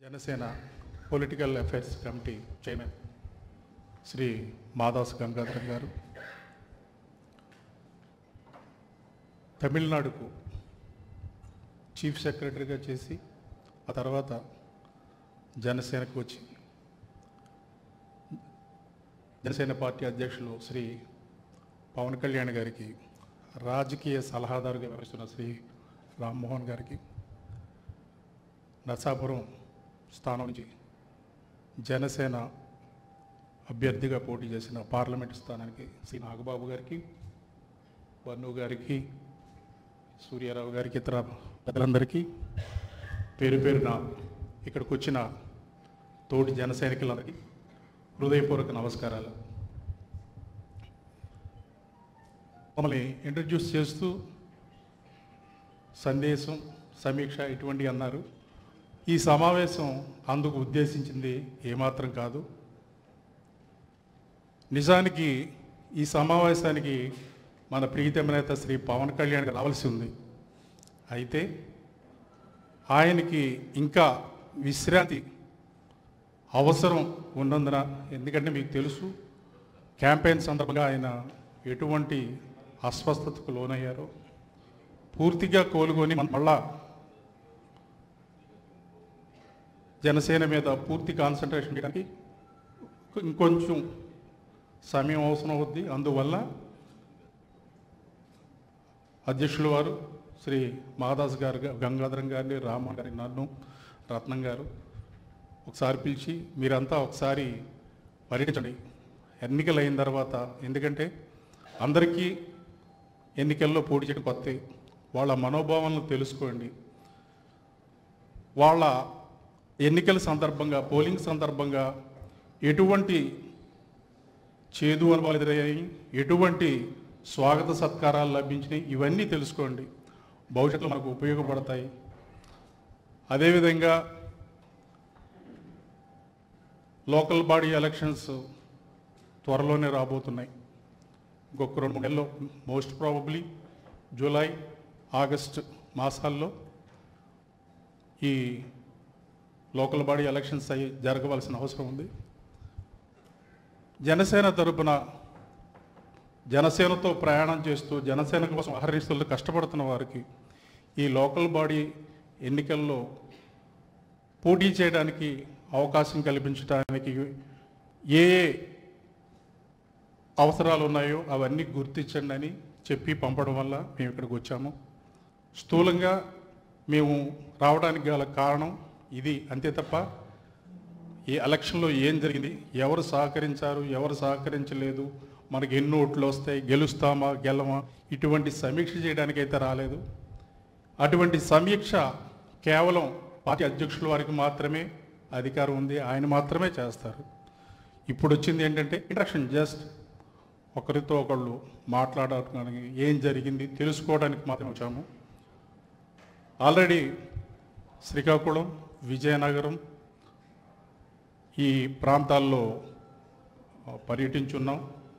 Janasena political affairs committee chairman Shri Madas Gangadhar గారు తమిళనాడుకు chief సెక్రటరీగా చేసి ఆ తర్వాత జనసేనకు వచ్చి జనసేన పార్టీ అధ్యక్షులు శ్రీ పవన్ కళ్యాణ్ గారికి రాజకీయ సలహాదారుగా వ్యవహరిస్తున్న శ్రీ రామ్మోహన్ గారికి నర్సాపురం స్థానం నుంచి జనసేన అభ్యర్థిగా పోటీ చేసిన పార్లమెంట్ స్థానానికి శ్రీ నాగబాబు గారికి వన్ను గారికి సూర్యారావు గారికి ఇతర పెద్దలందరికీ పేరు పేరున ఇక్కడికి వచ్చిన తోటి జన సైనికులందరికీ హృదయపూర్వక నమస్కారాలు మమ్మల్ని ఇంట్రడ్యూస్ చేస్తూ సందేశం సమీక్ష ఇటువంటి అన్నారు ఈ సమావేశం అందుకు ఉద్దేశించింది ఏమాత్రం కాదు నిజానికి ఈ సమావేశానికి మన ప్రీతమ నేత శ్రీ పవన్ కళ్యాణ్ గారు రావాల్సి ఉంది అయితే ఆయనకి ఇంకా విశ్రాంతి అవసరం ఉన్నందున ఎందుకంటే మీకు తెలుసు క్యాంపెయిన్ సందర్భంగా ఆయన ఎటువంటి అస్వస్థతకు లోనయ్యారో పూర్తిగా కోలుకొని మన మళ్ళా జనసేన మీద పూర్తి కాన్సన్ట్రేషన్ చేయడానికి ఇంకొంచెం సమయం అవసరం అవుద్ది అందువల్ల అధ్యక్షుల వారు శ్రీ మహాదాస్ గారు గంగాధరం గారిని రామ గారి నన్ను రత్నం గారు ఒకసారి పిలిచి మీరంతా ఒకసారి పర్యటించండి ఎన్నికలు అయిన తర్వాత ఎందుకంటే అందరికీ ఎన్నికల్లో పోటీ చేయడం కొత్త వాళ్ళ మనోభావాలను తెలుసుకోండి వాళ్ళ ఎన్నికల సందర్భంగా పోలింగ్ సందర్భంగా ఎటువంటి చేదు అనుభవాలు ఎదురయ్యాయి ఎటువంటి స్వాగత సత్కారాలు లభించినాయి ఇవన్నీ తెలుసుకోండి భవిష్యత్తులో మనకు ఉపయోగపడతాయి అదేవిధంగా లోకల్ బాడీ ఎలక్షన్స్ త్వరలోనే రాబోతున్నాయి ఇంకొక రెండు మూడు నెలల్లో మోస్ట్ ప్రాబబ్లీ జూలై ఆగస్ట్ మాసాల్లో ఈ లోకల్ బాడీ ఎలక్షన్స్ అయ్యి జరగవలసిన అవసరం ఉంది జనసేన తరపున జనసేనతో ప్రయాణం చేస్తూ జనసేన కోసం అహర్నిస్తులు కష్టపడుతున్న వారికి ఈ లోకల్ బాడీ ఎన్నికల్లో పోటీ చేయడానికి అవకాశం కల్పించడానికి ఏ ఏ అవసరాలు ఉన్నాయో అవన్నీ గుర్తించండి అని చెప్పి పంపడం వల్ల మేము ఇక్కడికి వచ్చాము స్థూలంగా మేము రావడానికి గల కారణం ఇది అంతే తప్ప ఈ ఎలక్షన్లో ఏం జరిగింది ఎవరు సహకరించారు ఎవరు సహకరించలేదు మనకి ఎన్ని ఓట్లు వస్తాయి గెలుస్తామా గెలమా ఇటువంటి సమీక్ష చేయడానికి అయితే రాలేదు అటువంటి సమీక్ష కేవలం పార్టీ అధ్యక్షుల వారికి మాత్రమే అధికారం ఉంది ఆయన మాత్రమే చేస్తారు ఇప్పుడు వచ్చింది ఏంటంటే ఇంట్రక్షన్ జస్ట్ ఒకరితో ఒకళ్ళు మాట్లాడడానికి ఏం జరిగింది తెలుసుకోవడానికి మాత్రం వచ్చాము ఆల్రెడీ శ్రీకాకుళం విజయనగరం ఈ ప్రాంతాల్లో ఆ, పర్యటించున్నాం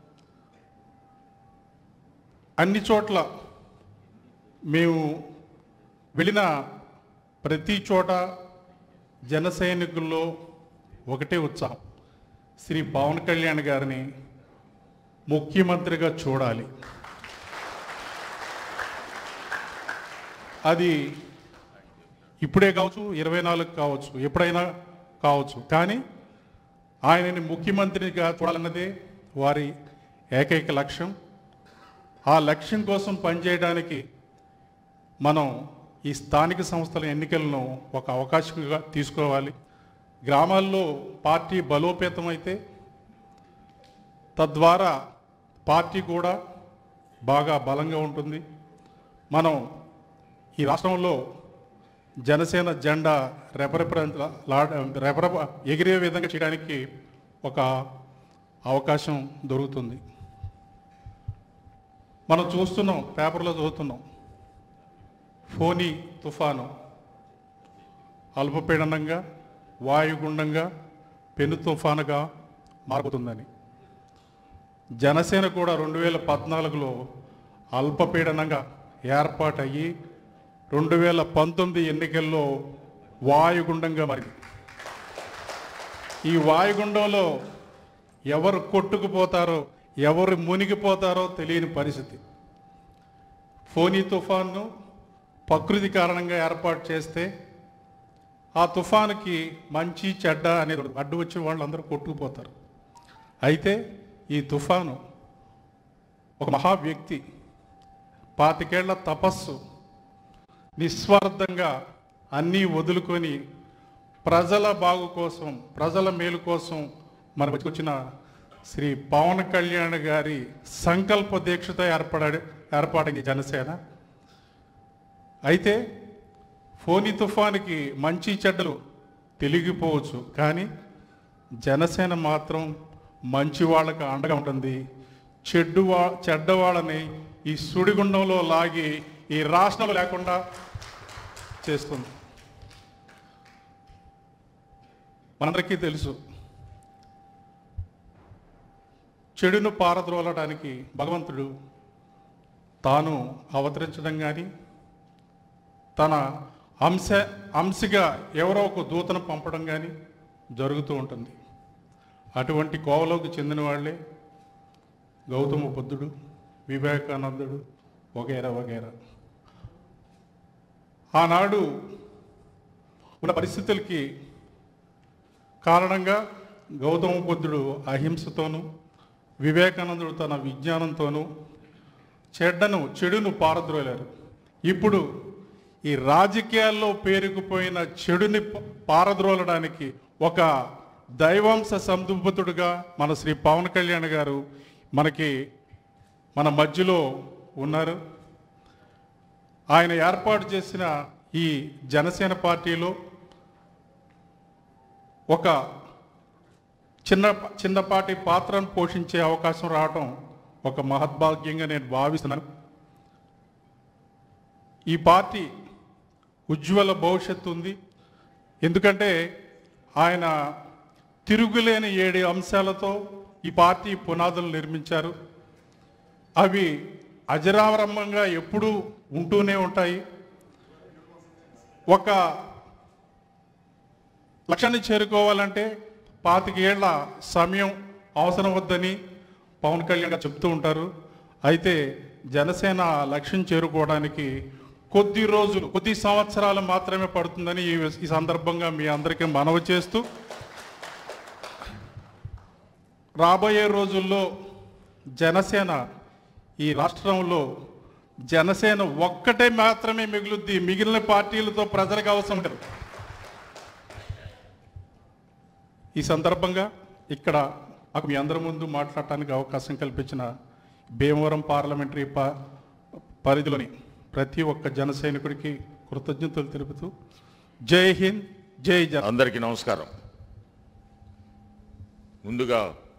అన్ని చోట్ల మేము వెళ్ళిన ప్రతి చోట జన సైనికుల్లో ఒకటే ఉత్సాహం శ్రీ పవన్ కళ్యాణ్ గారిని ముఖ్యమంత్రిగా చూడాలి అది ఇప్పుడే కావచ్చు ఇరవై నాలుగు కావచ్చు ఎప్పుడైనా కావచ్చు కానీ ఆయనని ముఖ్యమంత్రిగా చూడాలన్నదే వారి ఏకైక లక్ష్యం ఆ లక్ష్యం కోసం పనిచేయడానికి మనం ఈ స్థానిక సంస్థల ఎన్నికలను ఒక అవకాశంగా తీసుకోవాలి గ్రామాల్లో పార్టీ బలోపేతం అయితే తద్వారా పార్టీ కూడా బాగా బలంగా ఉంటుంది మనం ఈ రాష్ట్రంలో జనసేన జెండా రెపరెప రెపరెప ఎగిరే విధంగా చేయడానికి ఒక అవకాశం దొరుకుతుంది మనం చూస్తున్నాం పేపర్లో చదువుతున్నాం ఫోని తుఫాను అల్పపీడనంగా వాయుగుండంగా పెను తుఫానుగా మారుతుందని జనసేన కూడా రెండు వేల పద్నాలుగులో అల్పపీడనంగా ఏర్పాటయ్యి రెండు వేల పంతొమ్మిది ఎన్నికల్లో వాయుగుండంగా మారింది ఈ వాయుగుండంలో ఎవరు కొట్టుకుపోతారో ఎవరు మునిగిపోతారో తెలియని పరిస్థితి ఫోనీ తుఫాన్ను ప్రకృతి కారణంగా ఏర్పాటు చేస్తే ఆ తుఫానుకి మంచి చెడ్డ అని అడ్డు వచ్చే వాళ్ళందరూ కొట్టుకుపోతారు అయితే ఈ తుఫాను ఒక మహా వ్యక్తి పాతికేళ్ల తపస్సు నిస్వార్థంగా అన్నీ వదులుకొని ప్రజల బాగు కోసం ప్రజల మేలు కోసం మనకు వచ్చిన శ్రీ పవన్ కళ్యాణ్ గారి సంకల్ప దీక్షతో ఏర్పడ ఏర్పాటైంది జనసేన అయితే ఫోని తుఫానికి మంచి చెడ్డలు తెలిగిపోవచ్చు కానీ జనసేన మాత్రం మంచి వాళ్ళకి అండగా ఉంటుంది చెడ్డు వా చెడ్డవాళ్ళని ఈ సుడిగుండంలో లాగి ఈ రాష్ట్రంలో లేకుండా చేస్తుంది మనందరికీ తెలుసు చెడును పారద్రోలడానికి భగవంతుడు తాను అవతరించడం కానీ తన అంశ అంశగా ఎవరో ఒక దూతను పంపడం కానీ జరుగుతూ ఉంటుంది అటువంటి కోవలోకి చెందిన వాళ్ళే గౌతమ బుద్ధుడు వివేకానందుడు వగేరా వగేరా ఆనాడు ఉన్న పరిస్థితులకి కారణంగా గౌతమ బుద్ధుడు అహింసతోనూ వివేకానందుడు తన విజ్ఞానంతోనూ చెడ్డను చెడును పారద్రోలారు ఇప్పుడు ఈ రాజకీయాల్లో పేరుకుపోయిన చెడుని ప- పారద్రోలడానికి ఒక దైవాంశ సందుబుద్ధుడుగా మన శ్రీ పవన్ కళ్యాణ్ గారు మనకి మన మధ్యలో ఉన్నారు ఆయన ఏర్పాటు చేసిన ఈ జనసేన పార్టీలో ఒక చిన్న చిన్నపాటి పాత్రను పోషించే అవకాశం రావటం ఒక మహద్భాగ్యంగా నేను భావిస్తున్నాను ఈ పార్టీ ఉజ్వల భవిష్యత్తు ఉంది ఎందుకంటే ఆయన తిరుగులేని ఏడు అంశాలతో ఈ పార్టీ పునాదులు నిర్మించారు అవి అజరావరంభంగా ఎప్పుడూ ఉంటూనే ఉంటాయి ఒక లక్ష్యాన్ని చేరుకోవాలంటే పాతికేళ్ల సమయం అవసరం వద్దని పవన్ కళ్యాణ్ గారు చెప్తూ ఉంటారు అయితే జనసేన ఆ లక్ష్యం చేరుకోవడానికి కొద్ది రోజులు కొద్ది సంవత్సరాలు మాత్రమే పడుతుందని ఈ ఈ సందర్భంగా మీ అందరికీ మనవి చేస్తూ రాబోయే రోజుల్లో జనసేన ఈ రాష్ట్రంలో జనసేన ఒక్కటే మాత్రమే మిగులుద్ది మిగిలిన పార్టీలతో ప్రజలకు అవసరం లేదు ఈ సందర్భంగా ఇక్కడ నాకు మీ అందరి ముందు మాట్లాడటానికి అవకాశం కల్పించిన భీమవరం పార్లమెంటరీ ప పరిధిలోని ప్రతి ఒక్క జన సైనికుడికి కృతజ్ఞతలు తెలుపుతూ జై హింద్ జై జన అందరికీ నమస్కారం ముందుగా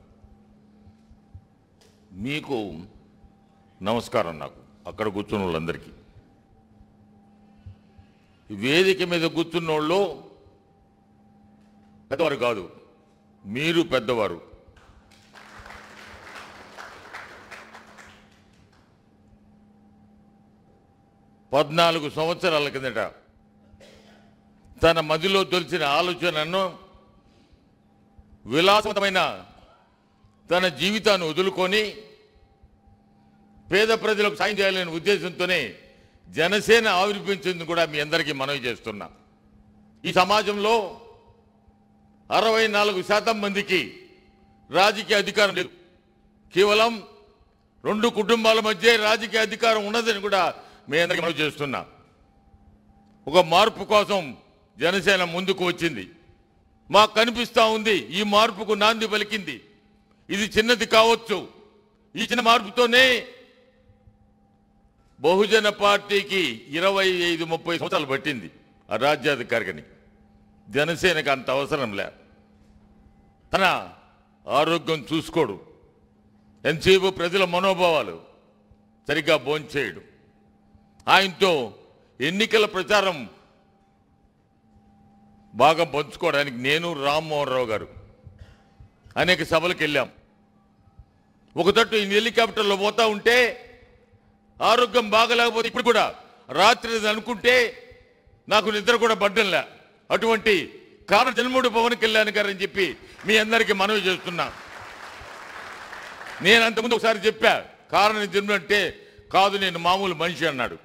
మీకు నమస్కారం నాకు అక్కడ కూర్చున్న వాళ్ళందరికీ ఈ వేదిక మీద కూర్చున్న వాళ్ళు పెద్దవారు కాదు మీరు పెద్దవారు పద్నాలుగు సంవత్సరాల కిందట తన మదిలో తొలిచిన ఆలోచనను విలాసవంతమైన తన జీవితాన్ని వదులుకొని పేద ప్రజలకు సాయం చేయాలనే ఉద్దేశంతోనే జనసేన ఆవిర్భించింది కూడా మీ అందరికీ మనవి చేస్తున్నా ఈ సమాజంలో అరవై నాలుగు శాతం మందికి రాజకీయ అధికారం లేదు కేవలం రెండు కుటుంబాల మధ్య రాజకీయ అధికారం ఉన్నదని కూడా మీ అందరికీ మనవి చేస్తున్నా ఒక మార్పు కోసం జనసేన ముందుకు వచ్చింది మాకు కనిపిస్తా ఉంది ఈ మార్పుకు నాంది పలికింది ఇది చిన్నది కావచ్చు ఈ చిన్న మార్పుతోనే బహుజన పార్టీకి ఇరవై ఐదు ముప్పై సంవత్సరాలు పట్టింది ఆ రాజ్యాధికారికని జనసేనకు అంత అవసరం లే తన ఆరోగ్యం చూసుకోడు ఎంతసేపు ప్రజల మనోభావాలు సరిగ్గా భోంచేయడు ఆయనతో ఎన్నికల ప్రచారం బాగా పంచుకోవడానికి నేను రామ్మోహన్ రావు గారు అనేక సభలకు వెళ్ళాం ఒక తట్టు ఈ హెలికాప్టర్లో పోతా ఉంటే ఆరోగ్యం బాగలేకపోతే ఇప్పుడు కూడా రాత్రి అది అనుకుంటే నాకు నిద్ర కూడా పడ్డంలే అటువంటి కారణ జన్ముడు పవన్ కళ్యాణ్ గారు అని చెప్పి మీ అందరికీ మనవి చేస్తున్నా నేను అంతకుముందు ఒకసారి చెప్పా కారణ జన్ముడు అంటే కాదు నేను మామూలు మనిషి అన్నాడు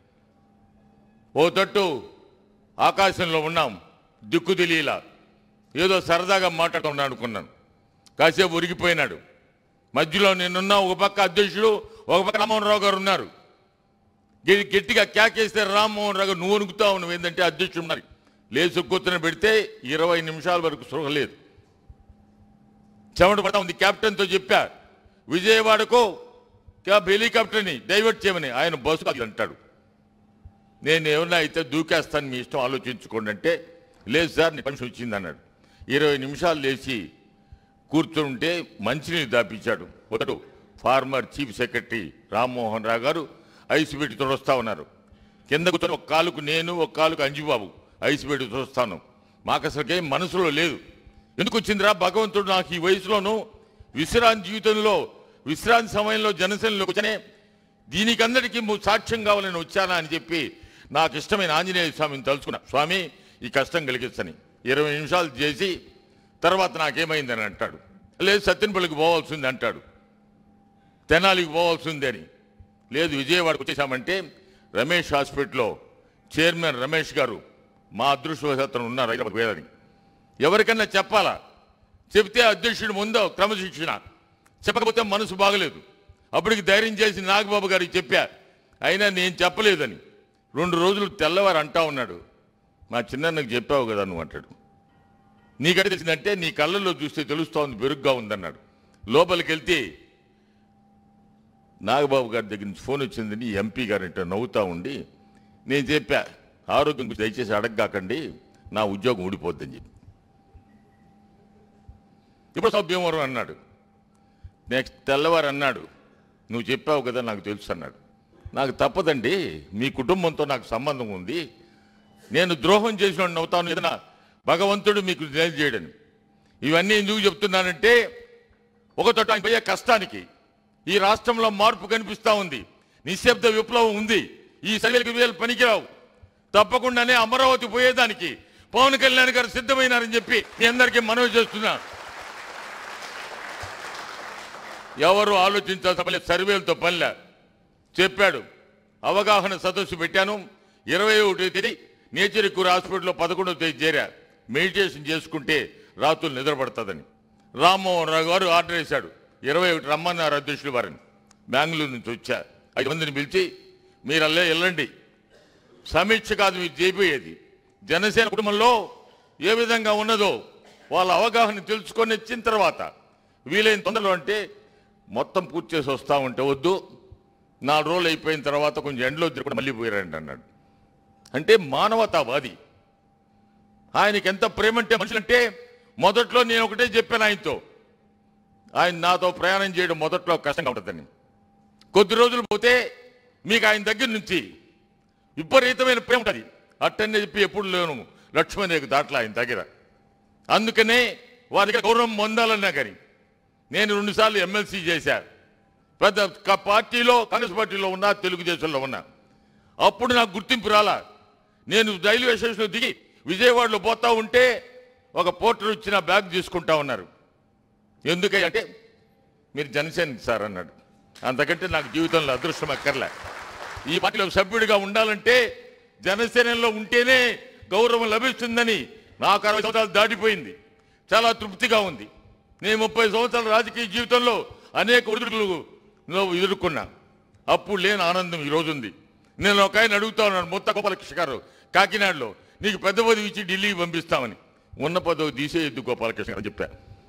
ఓ తట్టు ఆకాశంలో ఉన్నాం దిక్కు తెలియలా ఏదో సరదాగా మాట్లాడుతున్నాను అనుకున్నాను కాసేపు ఉరిగిపోయినాడు మధ్యలో నేనున్నా ఒక పక్క అధ్యక్షుడు ఒక పక్క రామ్మోహన్ రావు గారు ఉన్నారు గె- గట్టిగా క్యాకేస్తే రామ్మోహన్ రావు గారు నువ్వు వణుకుతావు నువ్వు ఏంటంటే అధ్యక్షుడు ఉన్నారు లేచి కూర్చొని పెడితే ఇరవై నిమిషాల వరకు సృహ లేదు చెమట పడతా ఉంది కెప్టెన్తో చెప్పా విజయవాడకు క్యాబ్ హెలికాప్టర్ని డైవర్ట్ చేయమని ఆయన బస్సు కాదు అంటాడు నేను ఏమన్నా అయితే దూకేస్తాను మీ ఇష్టం ఆలోచించుకోండి అంటే లేదు సార్ నీ పని వచ్చింది అన్నాడు ఇరవై నిమిషాలు లేచి కూర్చుంటే మంచినీళ్ళు దాపించాడు ఒకడు former chief secretary Rammohan Rao గారు ఐసు పెట్టి తుడుస్తా ఉన్నారు కింద కూర్చొని ఒక కాలుకు నేను ఒక కాలుకు అంజుబాబు ఐసు పెట్టి తుడుస్తాను మాకు అసలుకేం మనసులో లేదు ఎందుకు వచ్చిందిరా భగవంతుడు నాకు ఈ వయసులోనూ విశ్రాంతి జీవితంలో విశ్రాంతి సమయంలో జనసేనలోకి వచ్చానే దీనికి అందరికీ ము- సాక్ష్యం కావాలని వచ్చానా అని చెప్పి నాకు ఇష్టమైన ఆంజనేయ స్వామిని తలుచుకున్నా స్వామి ఈ కష్టం కలిగించని ఇరవై నిమిషాలు చేసి తర్వాత నాకేమైందని అంటాడు లేదు సత్యనపల్లికి పోవాల్సింది అంటాడు తెనాలికి పోవాల్సింది అని లేదు విజయవాడకు వచ్చేసామంటే రమేష్ హాస్పిటల్లో చైర్మన్ రమేష్ గారు మా అదృష్టవశాత్తను ఉన్నారు హైదరాబాద్ వేదని ఎవరికన్నా చెప్పాలా చెప్తే అధ్యక్షుడు ముందో క్రమశిక్షణ చెప్పకపోతే మనసు బాగలేదు అప్పటికి ధైర్యం చేసి నాగబాబు గారికి చెప్పా అయినా నేను చెప్పలేదని రెండు రోజులు తెల్లవారు అంటా ఉన్నాడు మా చిన్నన్నకు చెప్పావు కదా నువ్వు అంటాడు నీకంటే తెలిసిందంటే నీ కళ్ళల్లో చూస్తే తెలుస్తా ఉంది బెరుగ్గా ఉందన్నాడు లోపలికి వెళ్తే నాగబాబు గారి దగ్గర నుంచి ఫోన్ వచ్చిందని ఎంపీ గారు అంటే నవ్వుతా ఉండి నేను చెప్పా ఆరోగ్యం గురించి దయచేసి అడగగాకండి నా ఉద్యోగం ఊడిపోద్దని చెప్పి ఇప్పుడు సార్ భీమవరం అన్నాడు నెక్స్ట్ తెల్లవారు అన్నాడు నువ్వు చెప్పావు కదా నాకు తెలుసు అన్నాడు నాకు తప్పదండి మీ కుటుంబంతో నాకు సంబంధం ఉంది నేను ద్రోహం చేసిన అవుతాను ఏదైనా భగవంతుడు మీకు మేలు చేయడని ఇవన్నీ ఎందుకు చెప్తున్నానంటే ఒక తోట ఆయన పోయే కష్టానికి ఈ రాష్ట్రంలో మార్పు కనిపిస్తా ఉంది నిశ్శబ్ద విప్లవం ఉంది ఈ సర్వేలకు వేలు పనికిరావు తప్పకుండానే అమరావతి పోయేదానికి పవన్ కళ్యాణ్ గారు సిద్ధమైనారని చెప్పి మీ అందరికీ మనవి చేస్తున్నా ఎవరు ఆలోచించాల్సిన పని లేదు. సర్వేలతో పనిలే చెప్పాడు అవగాహన సదస్సు పెట్టాను ఇరవై ఒకటి తేదీ నేచర్ క్యూర్ హాస్పిటల్లో పదకొండవ తేదీ చేరా మెడిటేషన్ చేసుకుంటే రాత్రులు నిద్రపడుతుందని రామ్మోహన్ రావు గారు ఆర్డర్ వేశాడు ఇరవై ఒకటి రమ్మన్నారు అధ్యక్షులు వారిని బెంగళూరు నుంచి వచ్చా ఐదు మందిని పిలిచి మీరు అల్లే వెళ్ళండి సమీక్ష కాదు మీరు చేయబోయేది జనసేన కుటుంబంలో ఏ విధంగా ఉన్నదో వాళ్ళ అవగాహన తెలుసుకొని వచ్చిన తర్వాత వీలైన తొందరలో అంటే మొత్తం పూర్తి చేసి వస్తా ఉంటే వద్దు నాలుగు రోజులు అయిపోయిన తర్వాత కొంచెం ఎండలో తిరుగుడు మళ్ళీ పోయారండి అన్నాడు అంటే మానవతావాది ఆయనకి ఎంత ప్రేమ అంటే మనుషులంటే మొదట్లో నేను ఒకటే చెప్పాను ఆయనతో ఆయన నాతో ప్రయాణం చేయడం మొదట్లో కష్టంగా ఉంటుందని కొద్ది రోజులు పోతే మీకు ఆయన దగ్గర నుంచి విపరీతమైన ప్రేమ ఉంటుంది అట్టనే చెప్పి ఎప్పుడు లేను లక్ష్మణ్ రేఖ దాట్లా ఆయన దగ్గర అందుకనే వారి దగ్గర గౌరవం పొందాలన్నా కానీ నేను రెండుసార్లు ఎమ్మెల్సీ చేశా పెద్ద క- పార్టీలో కాంగ్రెస్ పార్టీలో ఉన్నా తెలుగుదేశంలో ఉన్నా అప్పుడు నాకు గుర్తింపు రాలా నేను రైల్వే స్టేషన్లో దిగి విజయవాడలో పోతా ఉంటే ఒక పోర్టర్ వచ్చి నా బ్యాగ్ తీసుకుంటా ఉన్నారు ఎందుకంటే మీరు జనసేన సార్ అన్నాడు అంతకంటే నాకు జీవితంలో అదృష్టం అక్కర్లే ఈ పార్టీలో సభ్యుడిగా ఉండాలంటే జనసేనలో ఉంటేనే గౌరవం లభిస్తుందని నాకు అరవై సంవత్సరాలు దాటిపోయింది చాలా తృప్తిగా ఉంది నేను ముప్పై సంవత్సరాల రాజకీయ జీవితంలో అనేక ఒడిదుడుకులు ఎదుర్కొన్నా అప్పుడు లేని ఆనందం ఈ రోజు ఉంది నేను ఒక ఆయన అడుగుతా ఉన్నాను మొత్త గోపాలకృష్ణ గారు కాకినాడలో నీకు పెద్ద పదవి ఇచ్చి ఢిల్లీకి పంపిస్తామని ఉన్న పదవి తీసేయద్దు గోపాలకృష్ణ గారు చెప్పా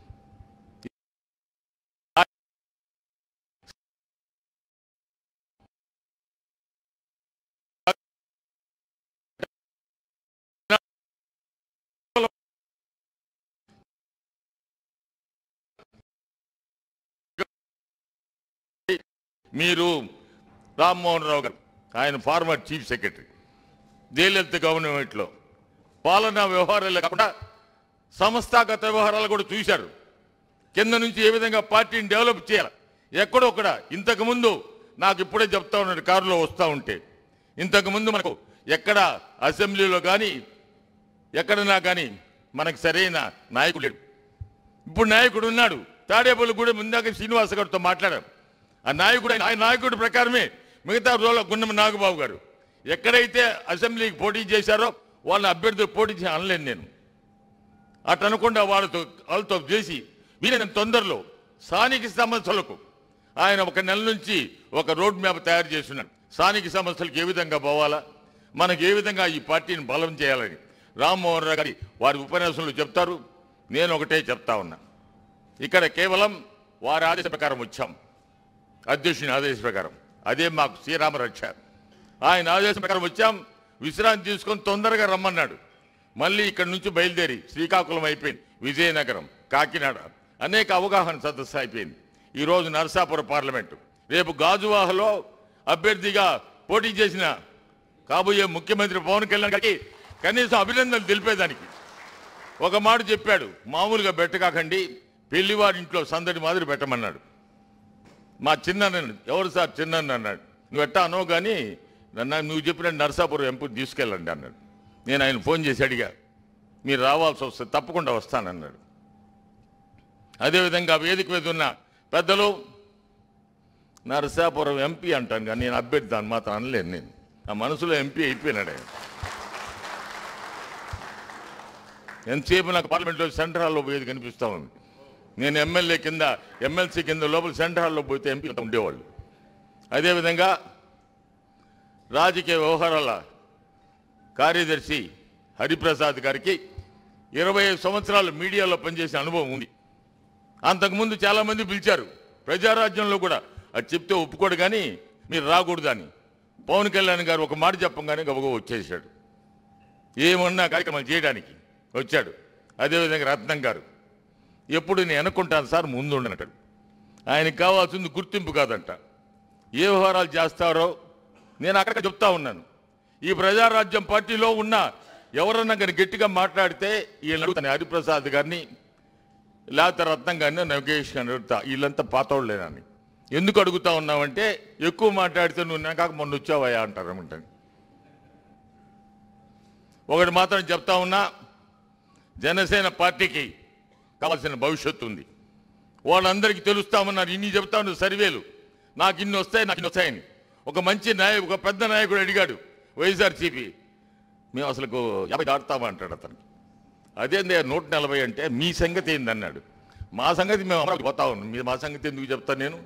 మీరు రామ్మోహన్ రావు గారు ఆయన ఫార్మర్ చీఫ్ సెక్రటరీ జయలలిత గవర్నమెంట్లో పాలనా వ్యవహారాలే కాకుండా సంస్థాగత వ్యవహారాలు కూడా చూశారు కింద నుంచి ఏ విధంగా పార్టీని డెవలప్ చేయాలి ఎక్కడో ఒకడ ఇంతకుముందు నాకు ఇప్పుడే చెప్తా ఉన్నాడు కారులో వస్తూ ఉంటే ఇంతకుముందు మనకు ఎక్కడ అసెంబ్లీలో కానీ ఎక్కడన్నా కానీ మనకు సరైన నాయకుడు లేడు ఇప్పుడు నాయకుడు ఉన్నాడు తాడేపల్లి కూడా ముందాక శ్రీనివాస గారితో మాట్లాడారు ఆ నాయకుడు ఆ నాయకుడి ప్రకారమే మిగతా రోజుల గుండెం నాగబాబు గారు ఎక్కడైతే అసెంబ్లీకి పోటీ చేశారో వాళ్ళ అభ్యర్థులు పోటీ చేసి అనలేను నేను అటు అనకుండా వాళ్ళతో వాళ్ళతో చేసి వీలైన తొందరలో స్థానిక సమస్యలకు ఆయన ఒక నెల నుంచి ఒక రోడ్ మ్యాప్ తయారు చేస్తున్నాడు స్థానిక సమస్యలకు ఏ విధంగా పోవాలా మనకు ఏ విధంగా ఈ పార్టీని బలం చేయాలని రామ్మోహన్ రావు గారి వారి ఉపన్యాసంలో చెప్తారు నేను ఒకటే చెప్తా ఉన్నా ఇక్కడ కేవలం వారి ఆదేశ ప్రకారం వచ్చాం అధ్యక్షుని ఆదేశ ప్రకారం అదే మాకు శ్రీరామ రక్ష ఆయన ఆదేశం ప్రకారం వచ్చాం విశ్రాంతి తీసుకొని తొందరగా రమ్మన్నాడు మళ్ళీ ఇక్కడ నుంచి బయలుదేరి శ్రీకాకుళం అయిపోయింది విజయనగరం కాకినాడ అనేక అవగాహన సదస్సు అయిపోయింది ఈరోజు నరసాపురం పార్లమెంటు రేపు గాజువాహలో అభ్యర్థిగా పోటీ చేసిన కాబోయే ముఖ్యమంత్రి పవన్ కళ్యాణ్ గారికి కనీసం అభినందనలు తెలిపేదానికి ఒక మాట చెప్పాడు మామూలుగా పెట్టకాకండి పెళ్లివారి ఇంట్లో సందడి మాదిరి పెట్టమన్నాడు మా చిన్న ఎవరు సార్ చిన్న అన్నాడు నువ్వు ఎట్టా అనవు కానీ నన్ను నువ్వు చెప్పిన నరసాపురం ఎంపీ తీసుకెళ్ళండి అన్నాడు నేను ఆయన ఫోన్ చేసి అడిగా మీరు రావాల్సి వస్తే తప్పకుండా వస్తానన్నాడు అదేవిధంగా వేదిక మీద ఉన్న పెద్దలు నరసాపురం ఎంపీ అంటాను కానీ నేను అభ్యర్థి దాన్ని మాత్రం అనలేను నేను ఆ మనసులో ఎంపీ అయిపోయినాడు ఆయన ఎంతసేపు నాకు పార్లమెంట్లో సెంట్రల్ హాల్లో పోయేది కనిపిస్తూ ఉంది నేను ఎమ్మెల్యే కింద ఎమ్మెల్సీ కింద లోపల సెంట్రల్ హాల్లో పోతే ఎంపీ ఉండేవాళ్ళు అదేవిధంగా రాజకీయ వ్యవహారాల కార్యదర్శి హరిప్రసాద్ గారికి ఇరవై ఐదు సంవత్సరాలు మీడియాలో పనిచేసిన అనుభవం ఉంది అంతకుముందు చాలామంది పిలిచారు ప్రజారాజ్యంలో కూడా అది చెప్తే ఒప్పుకోడు కానీ మీరు రాకూడదని పవన్ కళ్యాణ్ గారు ఒక మాట చెప్పంగానే గబగబ వచ్చేసాడు ఏమన్నా కార్యక్రమాలు చేయడానికి వచ్చాడు అదేవిధంగా రత్నం గారు ఎప్పుడు నేను అనుకుంటాను సార్ ముందు ఉండనట్టు ఆయనకి కావాల్సింది గుర్తింపు కాదంట ఏ వ్యవహారాలు చేస్తారో నేను అక్కడ చెప్తా ఉన్నాను ఈ ప్రజారాజ్యం పార్టీలో ఉన్న ఎవరన్నా కానీ గట్టిగా మాట్లాడితే వీళ్ళని అడుగుతాను హరిప్రసాద్ గారిని లేకపోతే రత్నం గారిని నగేష్ గారిని అడుగుతా వీళ్ళంతా పాతోళ్ళేనని ఎందుకు అడుగుతా ఉన్నావంటే ఎక్కువ మాట్లాడితే నువ్వు నేను కాక మొన్న వచ్చావయ్యా అంటారు ఏమంటాను ఒకటి మాత్రం చెప్తా ఉన్నా జనసేన పార్టీకి కావాల్సిన భవిష్యత్తు ఉంది వాళ్ళందరికీ తెలుస్తామన్నారు ఇన్ని చెప్తా ఉన్నారు సర్వేలు నాకు ఇన్ని వస్తాయి నాకు ఇన్ని వస్తాయని ఒక మంచి నాయ ఒక పెద్ద నాయకుడు అడిగాడు వైఎస్ఆర్సీపీ మేము అసలు యాభై దాటుతామా అంటాడు అతను అదేంది నూట నలభై అంటే మీ సంగతి ఏంది అన్నాడు మా సంగతి మేము అమరావతి పోతా ఉన్నాం మీ మా సంగతి ఎందుకు చెప్తాను నేను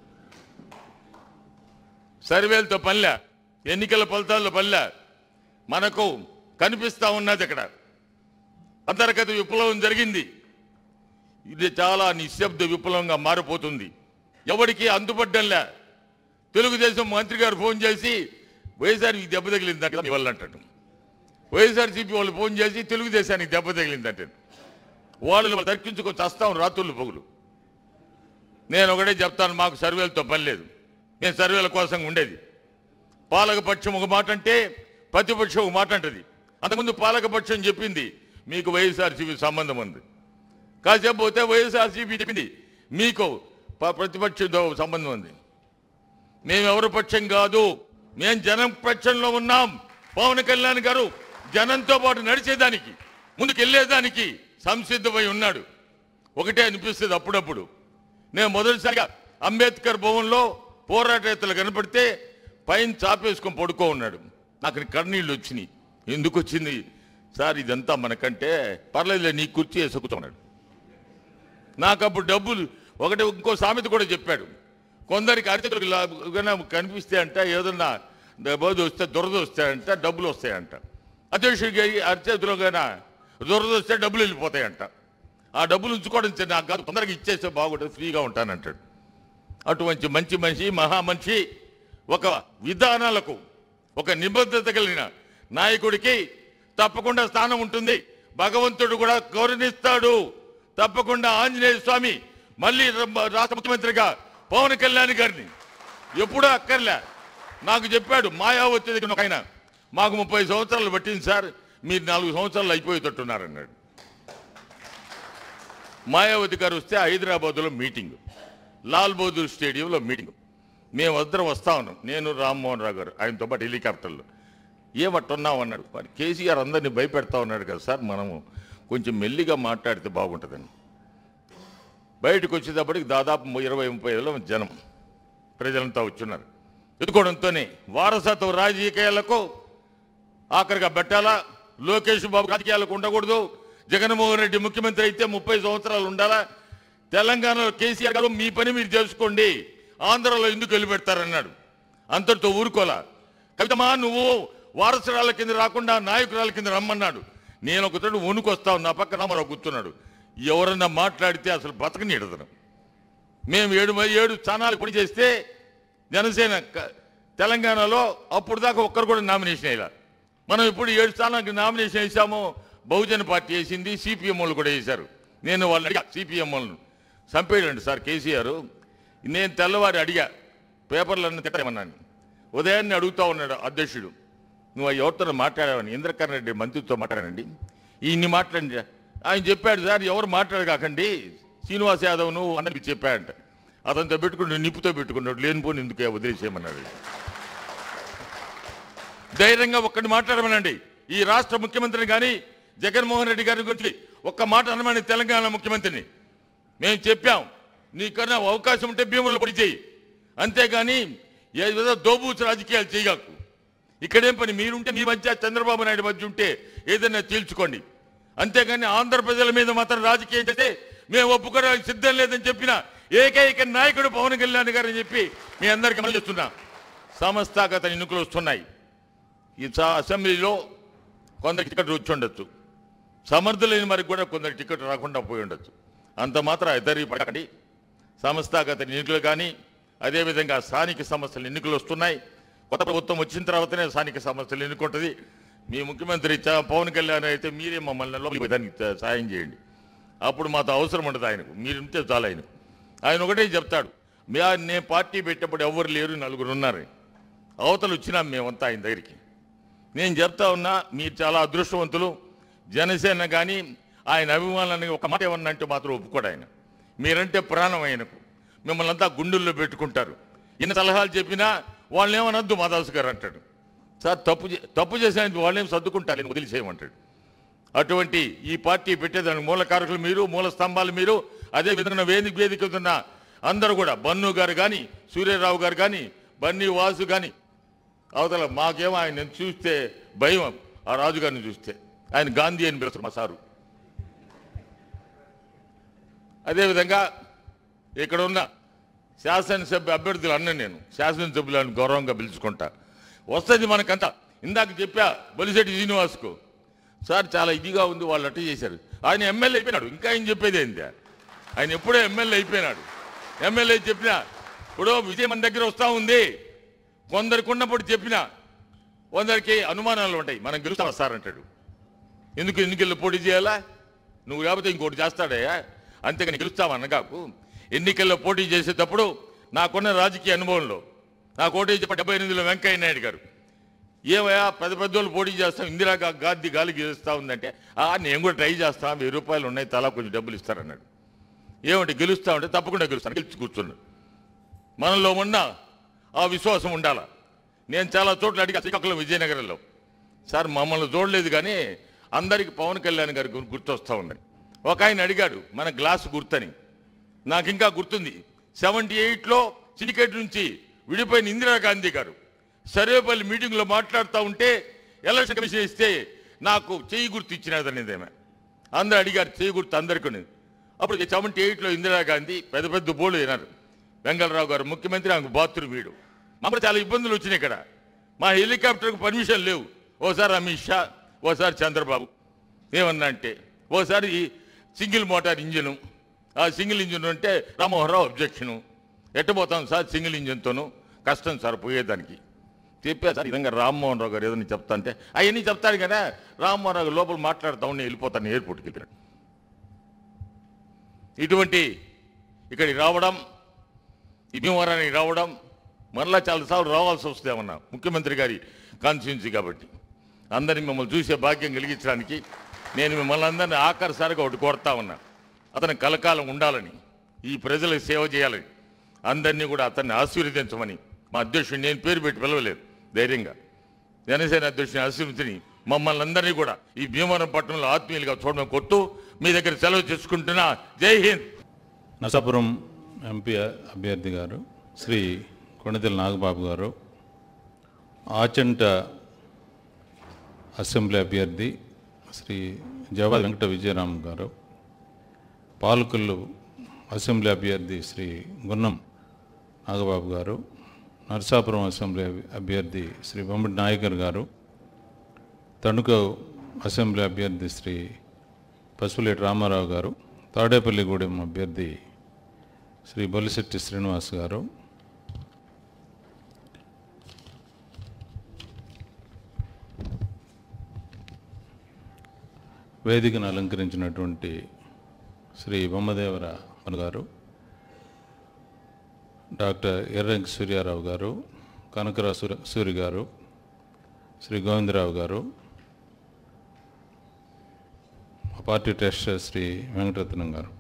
సర్వేలతో పనిలే ఎన్నికల ఫలితాల్లో పనిలే మనకు కనిపిస్తా ఉన్నది ఇక్కడ అంతర్గత విప్లవం జరిగింది ఇది చాలా నిశ్శబ్ద విప్లవంగా మారిపోతుంది ఎవరికి అందుబడ్డంలే తెలుగుదేశం మంత్రి గారు ఫోన్ చేసి వైఎస్ఆర్కి దెబ్బ తగిలిందంట మీ వల్ల అంటాడు వైఎస్ఆర్సీపీ వాళ్ళు ఫోన్ చేసి తెలుగుదేశానికి దెబ్బ తగిలిందంటే వాళ్ళు తర్కించుకొని చస్తాం రాత్రులు పొగులు నేను ఒకటే చెప్తాను మాకు సర్వేలతో పని లేదు నేను సర్వేల కోసం ఉండేది పాలకపక్షం ఒక మాట అంటే ప్రతిపక్షం ఒక మాట అంటది అంతకుముందు పాలకపక్షం చెప్పింది మీకు వైఎస్ఆర్సీపీ సంబంధం ఉంది కాసేపు పోతే వైఎస్ఆర్సీపీ చెప్పింది మీకు ప- ప్రతిపక్షంతో సంబంధం ఉంది మేము ఎవరి పక్షం కాదు మేము జనం పక్షంలో ఉన్నాం పవన్ కళ్యాణ్ గారు జనంతో పాటు నడిచేదానికి ముందుకు వెళ్ళేదానికి సంసిద్ధమై ఉన్నాడు ఒకటే అనిపిస్తుంది అప్పుడప్పుడు నేను మొదటిసారిగా అంబేద్కర్ భవన్లో పోరాటేతలు కనపడితే పైన చాపేసుకొని పడుకో ఉన్నాడు నాకు కన్నీళ్ళు వచ్చినాయి ఎందుకు వచ్చింది సార్ ఇదంతా మనకంటే పర్లేదులే నీ కుర్చీ వేసుకుతున్నాడు నాకు అప్పుడు డబ్బులు ఒకటి ఇంకో సామెత కూడా చెప్పాడు కొందరికి అరిచేతులకు లా- కనిపిస్తే అంట ఏదన్నా బోధ వస్తే దురద వస్తాయంట డబ్బులు వస్తాయంట అధ్యక్షుడికి అరిచేతిలో కన్నా దురద వస్తే డబ్బులు వెళ్ళిపోతాయంట ఆ డబ్బులు ఉంచుకోవడం చిన్న నాకు కాదు తొందరగా ఇచ్చేస్తే బాగుంటుంది ఫ్రీగా ఉంటానంటాడు అటువంటి మంచి మనిషి మహా మనిషి ఒక విధానాలకు ఒక నిబద్ధత కలిగిన నాయకుడికి తప్పకుండా స్థానం ఉంటుంది భగవంతుడు కూడా గౌరవిస్తాడు తప్పకుండా ఆంజనేయ స్వామి మళ్ళీ ర- రాష్ట్ర ముఖ్యమంత్రిగా పవన్ కళ్యాణ్ గారిని ఎప్పుడూ అక్కర్లే నాకు చెప్పాడు మాయావతి దగ్గర ఒక ఆయన మాకు ముప్పై సంవత్సరాలు పట్టింది సార్ మీరు నాలుగు సంవత్సరాలు అయిపోయేటట్టున్నారన్నాడు మాయావతి గారు వస్తే హైదరాబాద్లో మీటింగ్ లాల్ బహదూర్ స్టేడియంలో మీటింగ్ మేము వద్దరం వస్తా ఉన్నాం నేను రామ్మోహన్ రావు గారు ఆయనతో పాటు హెలికాప్టర్లో ఏమట్టున్నాం అన్నాడు మరి కేసీఆర్ అందరినీ భయపెడతా ఉన్నాడు కదా సార్ మనము కొంచెం మెల్లిగా మాట్లాడితే బాగుంటుందని బయటకు వచ్చేటప్పటికి దాదాపు ఇరవై ముప్పై వేల జనం ప్రజలంతా వచ్చున్నారు ఎదుకోవడంతోనే వారసత్వ రాజకీయాలకు ఆఖరిగా పెట్టాలా లోకేష్ బాబు రాజకీయాలకు ఉండకూడదు జగన్మోహన్ రెడ్డి ముఖ్యమంత్రి అయితే ముప్పై సంవత్సరాలు ఉండాలా తెలంగాణలో కేసీఆర్ గారు మీ పని మీరు చేసుకోండి ఆంధ్రలో ఎందుకు వెళ్ళి పెడతారన్నాడు అంతటితో ఊరుకోలా కవితమా నువ్వు వారసురాల కింద రాకుండా నాయకురాల కింద రమ్మన్నాడు నేను ఒకతడు వణుకొస్తావు నా పక్క రామారావు కూర్చున్నాడు ఎవరన్నా మాట్లాడితే అసలు బతకనీడదను మేము ఏడు మ- ఏడు స్థానాలు పని చేస్తే జనసేన క- తెలంగాణలో అప్పుడు దాకా ఒక్కరు కూడా నామినేషన్ వేయాల మనం ఇప్పుడు ఏడు స్థానాలకు నామినేషన్ వేసాము బహుజన పార్టీ వేసింది సిపిఎం వాళ్ళు కూడా వేశారు నేను వాళ్ళు అడిగా సిపిఎం వాళ్ళను చంపేయండి సార్ కేసీఆర్ నేను తెల్లవారి అడిగా పేపర్లన్నీ తిట్టమన్నాను ఉదయాన్నే అడుగుతా ఉన్నాడు అధ్యక్షుడు నువ్వు ఆ ఎవరితో మాట్లాడావని ఇంద్రకరణ్ రెడ్డి మంత్రితో మాట్లాడానండి ఈయన్ని మాట్లాడి ఆయన చెప్పాడు సార్ ఎవరు మాట్లాడకాకండి శ్రీనివాస్ యాదవ్ నువ్వు అందరికి చెప్పాడంట అతనితో పెట్టుకుని నిప్పుతో పెట్టుకున్నాడు లేనిపోని ఎందుకే వదిలేసేయమన్నాడు ధైర్యంగా ఒక్కటి మాట్లాడమనండి ఈ రాష్ట్ర ముఖ్యమంత్రిని కానీ జగన్మోహన్ రెడ్డి గారి గురించి ఒక్క మాట అనమని తెలంగాణ ముఖ్యమంత్రిని మేము చెప్పాం నీకన్నా అవకాశం ఉంటే భీములు పడి చేయి అంతేగాని ఏదో దోబూచు రాజకీయాలు చేయగాకు ఇక్కడేం పని మీరుంటే మీ మధ్య చంద్రబాబు నాయుడు మధ్య ఉంటే ఏదైనా తేల్చుకోండి అంతేగాని ఆంధ్ర ప్రజల మీద మాత్రం రాజకీయం చేస్తే మేము ఒప్పుకోవడానికి సిద్ధం లేదని చెప్పిన ఏకైక నాయకుడు పవన్ కళ్యాణ్ గారు అని చెప్పి మీ అందరికీ అమలు చేస్తున్నా సంస్థాగత ఎన్నికలు వస్తున్నాయి ఈ స- అసెంబ్లీలో కొందరికి టికెట్ వచ్చి ఉండొచ్చు సమర్థులైన వారికి కూడా కొందరికి టికెట్ రాకుండా పోయి ఉండొచ్చు అంత మాత్రం ఇద్దరి పడకండి సంస్థాగత ఎన్నికలు కానీ అదేవిధంగా స్థానిక సమస్యలు ఎన్నికలు వస్తున్నాయి కొత్త ప్రభుత్వం వచ్చిన తర్వాతనే స్థానిక సమస్యలు ఎన్నుకుంటుంది మీ ముఖ్యమంత్రి చ- పవన్ కళ్యాణ్ అయితే మీరే మమ్మల్ని లోపలికి దానికి త- సాయం చేయండి అప్పుడు మాతో అవసరం ఉండదు ఆయనకు మీరుంటే చాలు ఆయనకు ఆయన ఒకటే చెప్తాడు మీ నేను పార్టీ పెట్టినప్పుడు ఎవరు లేరు నలుగురు ఉన్నారు అవతలు వచ్చినాం మేమంతా ఆయన దగ్గరికి నేను చెప్తా ఉన్నా మీరు చాలా అదృష్టవంతులు జనసేన కానీ ఆయన అభిమానులని ఒక మాట ఏమన్నా అంటే మాత్రం ఒప్పుకోడు ఆయన మీరంటే ప్రాణం ఆయనకు మిమ్మల్ని అంతా గుండెల్లో పెట్టుకుంటారు ఎన్ని సలహాలు చెప్పినా వాళ్ళని ఏమనొద్దు మాదాసు గారు అంటాడు సార్ తప్పు చే- తప్పు చేసిన వాళ్ళేం సర్దుకుంటారు నేను వదిలిసేయమంటాడు అటువంటి ఈ పార్టీ పెట్టేదానికి మూల కారకులు మీరు మూల స్తంభాలు మీరు అదే విధంగా వేదిక వేదిక ఉన్న అందరూ కూడా బన్ను గారు కానీ సూర్యరావు గారు కానీ బన్నీ వాసు కానీ అవతల మాకేమో ఆయన చూస్తే భయం ఆ రాజుగారిని చూస్తే ఆయన గాంధీ అని పిలుస్తారు మా సారు అదేవిధంగా ఇక్కడ ఉన్న శాసనసభ్య అభ్యర్థులు అన్న నేను శాసనసభ్యులను గౌరవంగా పిలుచుకుంటా వస్తుంది మనకంతా ఇందాక చెప్పా బలిశెట్టి శ్రీనివాస్కు సార్ చాలా ఇదిగా ఉంది వాళ్ళు అట్ట చేశారు ఆయన ఎమ్మెల్యే అయిపోయినాడు ఇంకా ఆయన చెప్పేది ఏంటి ఆయన ఎప్పుడో ఎమ్మెల్యే అయిపోయినాడు ఎమ్మెల్యే చెప్పినా ఇప్పుడు విజయం మన దగ్గర వస్తూ ఉంది కొందరికి ఉన్నప్పుడు చెప్పినా కొందరికి అనుమానాలు ఉంటాయి మనం గెలుస్తాం సార్ అంటాడు ఎందుకు ఎన్నికల్లో పోటీ చేయాలా నువ్వు లేకపోతే ఇంకోటి చేస్తాడయ్యా అంతేగాని గెలుస్తావా అన్నగాకు ఎన్నికల్లో పోటీ చేసేటప్పుడు నాకున్న రాజకీయ అనుభవంలో నాకు ఓటు చెప్ప డెబ్బై ఎనిమిదిలో వెంకయ్య నాయుడు గారు ఏమయ్యా పెద్ద పెద్దోళ్ళు పోటీ చేస్తాం ఇందిరా గా- గాంధీ గాలి గెలుస్తా ఉందంటే ఆ నేను కూడా ట్రై చేస్తా వెయ్యి రూపాయలు ఉన్నాయి తలా కొంచెం డబ్బులు ఇస్తారన్నాడు ఏమంటే గెలుస్తా ఉంటే తప్పకుండా గెలుస్తాను గెలిచి కూర్చున్నాడు మనలో ఉన్న ఆ విశ్వాసం ఉండాలా నేను చాలా చోట్ల అడిగా శ్రీకాకుళం విజయనగరంలో సార్ మమ్మల్ని చూడలేదు కానీ అందరికి పవన్ కళ్యాణ్ గారి గుర్- గుర్తొస్తా ఉందని ఒక ఆయన అడిగాడు మన గ్లాస్ గుర్తని నాకు ఇంకా గుర్తుంది సెవెంటీ ఎయిట్లో సిలికేట్ నుంచి విడిపోయిన ఇందిరాగాంధీ గారు సర్వేపల్లి మీటింగ్లో మాట్లాడుతూ ఉంటే ఎలక్షన్ కమిషన్ ఇస్తే నాకు చేయి గుర్తు ఇచ్చినదనేదేమే అందరూ అడిగారు చేయి గుర్తు అందరికీ ఉన్నది. అప్పుడు సెవెంటీ ఎయిట్లో ఇందిరాగాంధీ పెద్ద పెద్ద బోర్డు అయినారు వెంగళరావు గారు ముఖ్యమంత్రి ఆమెకు బాత్రూమ్ వీడు మాకు చాలా ఇబ్బందులు వచ్చినాయి ఇక్కడ మా హెలికాప్టర్కి పర్మిషన్ లేవు ఓసారి అమిత్ షా ఓసారి చంద్రబాబు ఏమన్నా అంటే ఓసారి ఈ సింగిల్ మోటార్ ఇంజిను ఆ సింగిల్ ఇంజిన్ అంటే రామ్మోహన్ రావు అబ్జెక్షను ఎట్టబోతాం సార్ సింగిల్ ఇంజిన్తోనూ కష్టం సార్ పోయేదానికి చెప్పా సార్ ఈ విధంగా రామ్మోహన్ రావు గారు ఏదైనా చెప్తా అంటే అవన్నీ చెప్తాడు కదా రామ్మోహన్ రావు గారు లోపల మాట్లాడుతూ ఉండి వెళ్ళిపోతాను ఎయిర్పోర్ట్కి వెళ్ళిపోయాడు ఇటువంటి ఇక్కడికి రావడం ఈ భీమవరానికి రావడం మరలా చాలాసార్లు రావాల్సి వస్తుందేమన్నా ముఖ్యమంత్రి గారి కాన్స్టిట్యున్సీ కాబట్టి అందరినీ మిమ్మల్ని చూసే భాగ్యం కలిగించడానికి నేను మిమ్మల్ని అందరినీ ఆఖరిసారిగా ఒకటి కోరుతా ఉన్నా అతను కలకాలం ఉండాలని ఈ ప్రజలకు సేవ చేయాలని అందరినీ కూడా అతన్ని ఆశీర్వదించమని మా అధ్యక్షుడు నేను పేరు పెట్టి పిలవలేదు ధైర్యంగా జనసేన అధ్యక్షుని ఆశీర్వదించని మమ్మల్ని అందరినీ కూడా ఈ భీమవరం పట్టణంలో ఆత్మీయులుగా చూడడం కొట్టు మీ దగ్గర సెలవు చేసుకుంటున్నా జై హింద్ నరసాపురం ఎంపీ అభ్యర్థి గారు శ్రీ కొణిదెల నాగబాబు గారు ఆచంట అసెంబ్లీ అభ్యర్థి శ్రీ జవహర్ వెంకట విజయరామ్ గారు పాలకొల్లు అసెంబ్లీ అభ్యర్థి శ్రీ గున్నం నాగబాబు గారు నరసాపురం అసెంబ్లీ అభ్యర్థి శ్రీ బొమ్మడి నాయకర్ గారు తణుక అసెంబ్లీ అభ్యర్థి శ్రీ పసుపులేటి రామారావు గారు తాడేపల్లిగూడెం అభ్యర్థి శ్రీ బొలిశెట్టి శ్రీనివాస్ గారు వేదికను అలంకరించినటువంటి శ్రీ బొమ్మదేవర మన గారు డాక్టర్ ఎర్రంకి సూర్యారావు గారు కనకరా సూర్య సూరి గారు శ్రీ గోవిందరావు గారు మా పార్టీ ట్రెస్టర్ శ్రీ వెంకటరత్నం గారు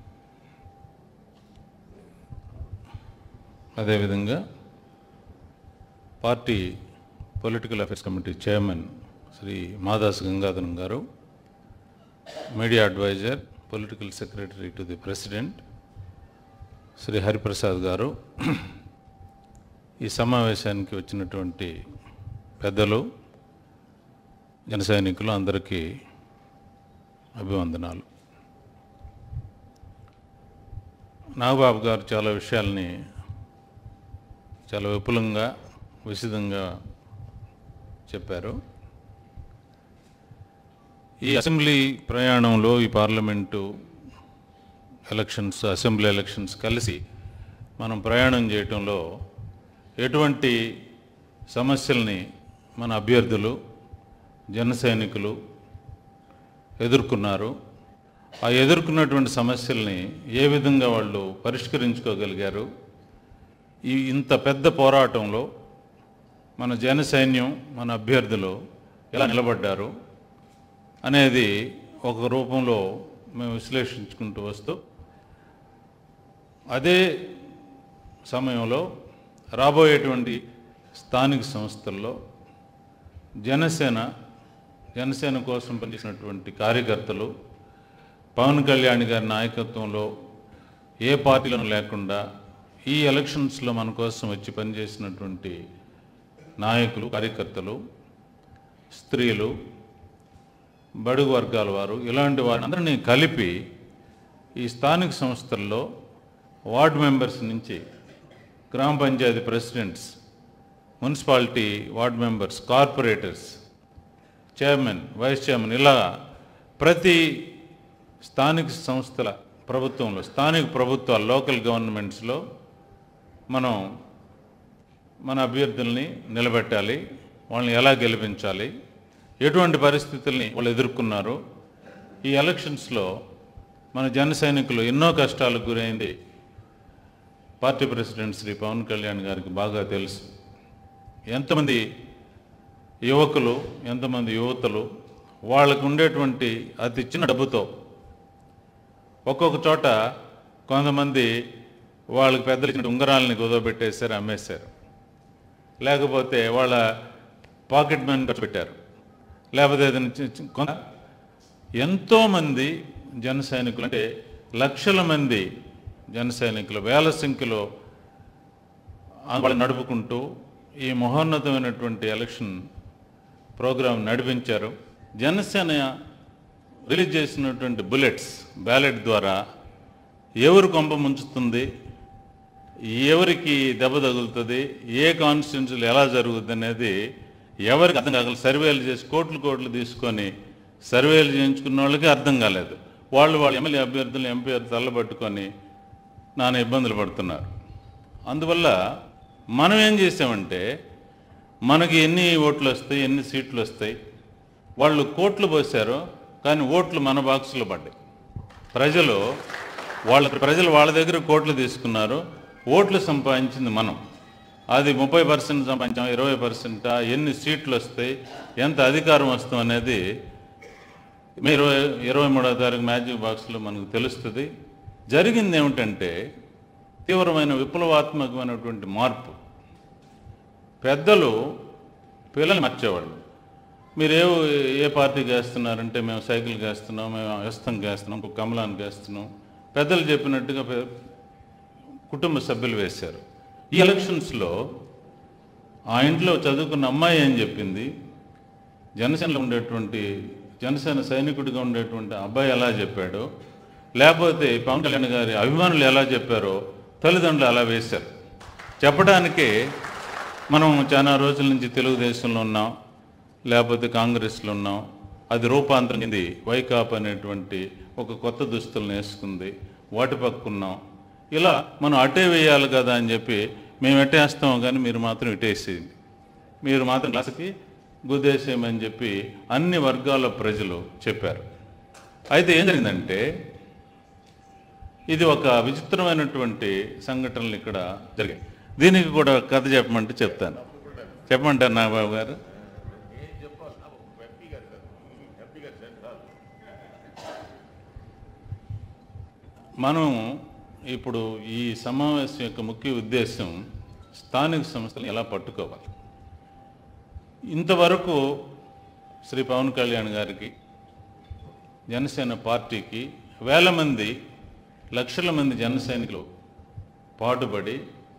అదేవిధంగా party political affairs committee chairman Shri Madas Gangadharam గారు media advisor political secretary to the president Shri Hariprasad గారు ఈ సమావేశానికి వచ్చినటువంటి పెద్దలు జన సైనికులు అందరికీ అభివందనాలు నాగబాబు గారు చాలా విషయాల్ని చాలా విపులంగా విశదంగా చెప్పారు ఈ అసెంబ్లీ ప్రయాణంలో ఈ పార్లమెంటు ఎలక్షన్స్ అసెంబ్లీ ఎలక్షన్స్ కలిసి మనం ప్రయాణం చేయటంలో ఎటువంటి సమస్యల్ని మన అభ్యర్థులు జన సైనికులు ఎదుర్కొన్నారు ఆ ఎదుర్కొన్నటువంటి సమస్యల్ని ఏ విధంగా వాళ్ళు పరిష్కరించుకోగలిగారు ఈ ఇంత పెద్ద పోరాటంలో మన జన సైన్యం మన అభ్యర్థులు ఎలా నిలబడ్డారు అనేది ఒక రూపంలో మేము విశ్లేషించుకుంటూ వస్తూ అదే సమయంలో రాబోయేటువంటి స్థానిక సంస్థల్లో జనసేన జనసేన కోసం పనిచేసినటువంటి కార్యకర్తలు పవన్ కళ్యాణ్ గారి నాయకత్వంలో ఏ పార్టీలను లేకుండా ఈ ఎలక్షన్స్లో మన కోసం వచ్చి పనిచేసినటువంటి నాయకులు కార్యకర్తలు స్త్రీలు బడుగు వర్గాల వారు ఇలాంటి వారందరినీ కలిపి ఈ స్థానిక సంస్థల్లో వార్డు మెంబర్స్ నుంచి గ్రామ panchayat presidents municipality ward members corporators chairman vice chairman ఇలా ప్రతి స్థానిక సంస్థల ప్రభుత్వంలో స్థానిక ప్రభుత్వాలు లోకల్ గవర్నమెంట్స్లో మనం మన అభ్యర్థుల్ని నిలబెట్టాలి వాళ్ళని ఎలా గెలిపించాలి ఎటువంటి పరిస్థితుల్ని వాళ్ళు ఎదుర్కొన్నారు ఈ ఎలక్షన్స్లో మన జన సైనికులు ఎన్నో కష్టాలకు గురైంది పార్టీ ప్రెసిడెంట్ శ్రీ పవన్ కళ్యాణ్ గారికి బాగా తెలుసు ఎంతమంది యువకులు ఎంతమంది యువతలు వాళ్ళకు ఉండేటువంటి అతి చిన్న డబ్బుతో ఒక్కొక్క చోట కొంతమంది వాళ్ళకి పెద్దలు ఇచ్చిన ఉంగరాలని కుదవబెట్టేశారు అమ్మేశారు లేకపోతే వాళ్ళ పాకెట్ మనీ ఖర్చు పెట్టారు లేకపోతే ఏదైనా చి- చి- కొంత ఎంతోమంది జన సైనికులు అంటే లక్షల మంది జన సైనికులు వేల సంఖ్యలో ఆ వాళ్ళు నడుపుకుంటూ ఈ మహోన్నతమైనటువంటి ఎలక్షన్ ప్రోగ్రాం నడిపించారు జనసేన రిలీజ్ చేసినటువంటి బుల్లెట్స్ బ్యాలెట్ ద్వారా ఎవరు కొంప ముంచుతుంది ఎవరికి దెబ్బ తగులుతుంది ఏ కాన్స్టిట్యున్సీలు ఎలా జరుగుతుంది అనేది ఎవరికి అర్థం కాగలదు సర్వేలు చేసి కోట్లు కోట్లు తీసుకొని సర్వేలు చేయించుకున్న వాళ్ళకి అర్థం కాలేదు వాళ్ళు వాళ్ళ ఎమ్మెల్యే అభ్యర్థులు ఎంపీ తల్లబట్టుకొని నానా ఇబ్బందులు పడుతున్నారు అందువల్ల మనం ఏం చేసామంటే మనకి ఎన్ని ఓట్లు వస్తాయి ఎన్ని సీట్లు వస్తాయి వాళ్ళు కోట్లు పోసారు కానీ ఓట్లు మన బాక్సులో పడ్డాయి ప్రజలు వాళ్ళ ప్రజలు వాళ్ళ దగ్గర కోట్లు తీసుకున్నారు ఓట్లు సంపాదించింది మనం అది ముప్పై పర్సెంట్ సంపాదించాం ఇరవై పర్సెంటా ఎన్ని సీట్లు వస్తాయి ఎంత అధికారం వస్తాం అనేది మే ఇరవై ఇరవై మూడో తారీఖు మ్యాజిక్ బాక్స్లో మనకు తెలుస్తుంది జరిగింది ఏమిటంటే తీవ్రమైన విప్లవాత్మకమైనటువంటి మార్పు పెద్దలు పిల్లల్ని మర్చేవాళ్ళు మీరు ఏ ఏ పార్టీకి వేస్తున్నారంటే మేము సైకిల్కి వేస్తున్నాం మేము వ్యస్తంకి వేస్తున్నాం ఇంకో కమలానికి వేస్తున్నాం పెద్దలు చెప్పినట్టుగా పె- కుటుంబ సభ్యులు వేశారు ఈ ఎలక్షన్స్లో ఆ ఇంట్లో చదువుకున్న అమ్మాయి ఏం చెప్పింది జనసేనలో ఉండేటువంటి జనసేన సైనికుడిగా ఉండేటువంటి అబ్బాయి ఎలా చెప్పాడో లేకపోతే పవన్ కళ్యాణ్ గారి అభిమానులు ఎలా చెప్పారో తల్లిదండ్రులు అలా వేశారు చెప్పడానికే మనం చాలా రోజుల నుంచి తెలుగుదేశంలో ఉన్నాం లేకపోతే కాంగ్రెస్లో ఉన్నాం అది రూపాంతరం చెంది వైకాప్ అనేటువంటి ఒక కొత్త దుస్తులను వేసుకుంది వాటి పక్కున్నాం ఇలా మనం అటే వేయాలి కదా అని చెప్పి మేము ఎట్టేస్తాం కానీ మీరు మాత్రం ఇటేసేయండి మీరు మాత్రం క్లాసుకి గుద్దేసేయమని చెప్పి అన్ని వర్గాల ప్రజలు చెప్పారు అయితే ఏం జరిగిందంటే ఇది ఒక విచిత్రమైనటువంటి సంఘటనలు ఇక్కడ జరిగాయి దీనికి కూడా కథ చెప్పమంటే చెప్తాను చెప్పమంటారు నాగబాబు గారు మనం ఇప్పుడు ఈ సమావేశం యొక్క ముఖ్య ఉద్దేశం స్థానిక సంస్థలు ఎలా పట్టుకోవాలి ఇంతవరకు శ్రీ పవన్ కళ్యాణ్ గారికి జనసేన పార్టీకి వేల మంది లక్షల మంది జన సైనికులు పాటుపడి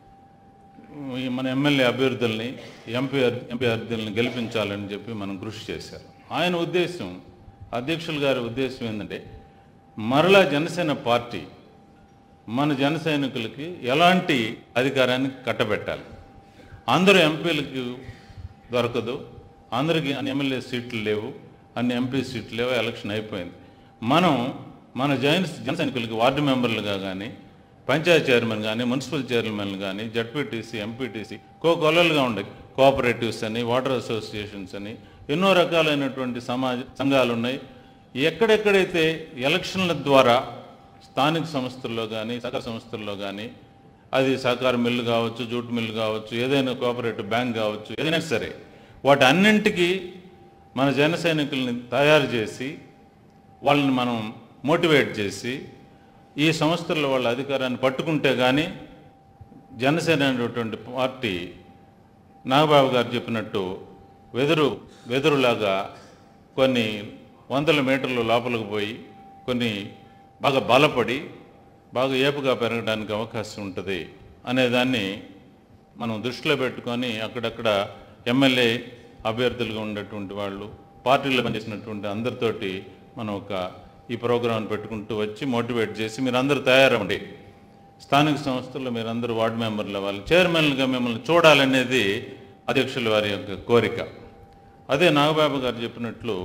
ఈ మన ఎమ్మెల్యే అభ్యర్థుల్ని ఎంపీ అభ్- ఎంపీ అభ్యర్థుల్ని గెలిపించాలని చెప్పి మనం కృషి చేశారు ఆయన ఉద్దేశం అధ్యక్షులు గారి ఉద్దేశం ఏంటంటే మరలా జనసేన పార్టీ మన జన సైనికులకి ఎలాంటి అధికారాన్ని కట్టబెట్టాలి అందరూ ఎంపీలకి దొరకదు అందరికి అన్ని ఎమ్మెల్యే సీట్లు లేవు అన్ని ఎంపీ సీట్లు లేవు ఎలక్షన్ అయిపోయింది మనం మన జైన్ జన సైనికులకి వార్డు మెంబర్లుగా కానీ పంచాయత్ చైర్మన్ కానీ మున్సిపల్ చైర్మన్లు కానీ జడ్పీటీసీ ఎంపీటీసీ కో కొలలుగా ఉండే కోఆపరేటివ్స్ అని వాటర్ అసోసియేషన్స్ అని ఎన్నో రకాలైనటువంటి సమాజ సంఘాలు ఉన్నాయి ఎక్కడెక్కడైతే ఎలక్షన్ల ద్వారా స్థానిక సంస్థల్లో కానీ సహకార సంస్థల్లో కానీ అది సహకార మిల్లు కావచ్చు జూట్ మిల్లు కావచ్చు ఏదైనా కోఆపరేటివ్ బ్యాంక్ కావచ్చు ఏదైనా సరే వాటి అన్నింటికి మన జన సైనికుల్ని తయారు చేసి వాళ్ళని మనం మోటివేట్ చేసి ఈ సంస్థల్లో వాళ్ళ అధికారాన్ని పట్టుకుంటే కానీ జనసేన అనేటువంటి పార్టీ నాగబాబు గారు చెప్పినట్టు వెదురు వెదురులాగా కొన్ని వందల మీటర్లు లోపలికి పోయి కొన్ని బాగా బలపడి బాగా ఏపుగా పెరగడానికి అవకాశం ఉంటుంది అనేదాన్ని మనం దృష్టిలో పెట్టుకొని అక్కడక్కడ ఎమ్మెల్యే అభ్యర్థులుగా ఉండేటువంటి వాళ్ళు పార్టీలో పనిచేసినటువంటి అందరితోటి మనం ఒక ఈ ప్రోగ్రాం పెట్టుకుంటూ వచ్చి మోటివేట్ చేసి మీరు అందరూ తయారవ్వండి స్థానిక సంస్థల్లో మీరు అందరూ వార్డు మెంబర్లు అవ్వాలి చైర్మన్లుగా మిమ్మల్ని చూడాలనేది అధ్యక్షుల వారి యొక్క కోరిక అదే నాగబాబు గారు చెప్పినట్లు